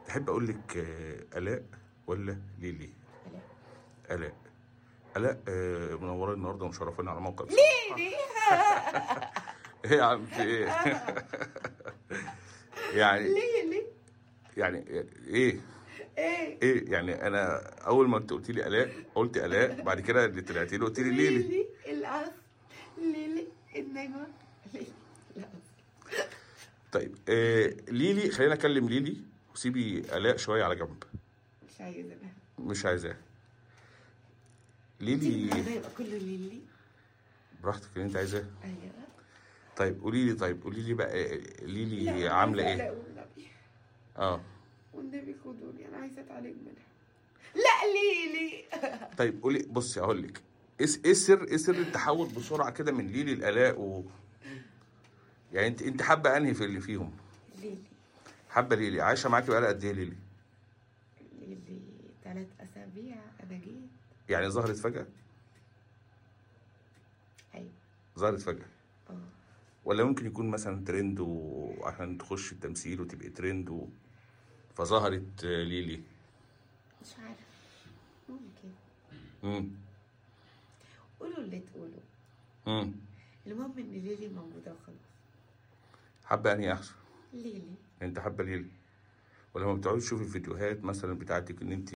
تحب اقول لك آه، الاء ولا ليلي لا الاء الاء آه، منوره النهارده ومشرفانا على موقع ليلي ايه يا عم في ايه يعني ليلي يعني ايه ايه ايه يعني انا اول ما انت قلت لي الاء قلت الاء بعد كده اللي طلعت لي قلت لي ليلي ليلي الأصل ليلي النجوى ليلي الأصل طيب آه ليلي خلينا اكلم ليلي وسيبي الاء شويه على جنب مش عايزة أنا مش عايزاه تيجي ليلي النهارده يبقى كله ليلي براحتك اللي انت عايزاه أيوه طيب قولي لي طيب قولي لي بقى آه، ليلي لا، عامله عايزة ايه ألاقي والنبي اه والنبي خدوني أنا عايزة أتعالج منها لا ليلي طيب قولي بصي اقول لك ايه ايه سر ايه سر التحول بسرعه كده من ليلي لالاء و يعني انت انت حابه انهي في اللي فيهم ليلي حابه ليلي عايشه معاكي بقالها قد ايه ليلي ليلي ثلاث أسابيع أنا جيت يعني ظهرت فجاه أيوه ظهرت فجاه اه ولا ممكن يكون مثلا ترند وعشان تخش التمثيل وتبقي ترند و... فظهرت آه، ليلي مش عارف ممكن امم قولوا اللي تقولوا امم المهم ان ليلي موجوده وخلاص حابه انهي احسن ليلي انت حابه ليلي ولما بتقعدي تشوفي الفيديوهات مثلا بتاعتك ان انت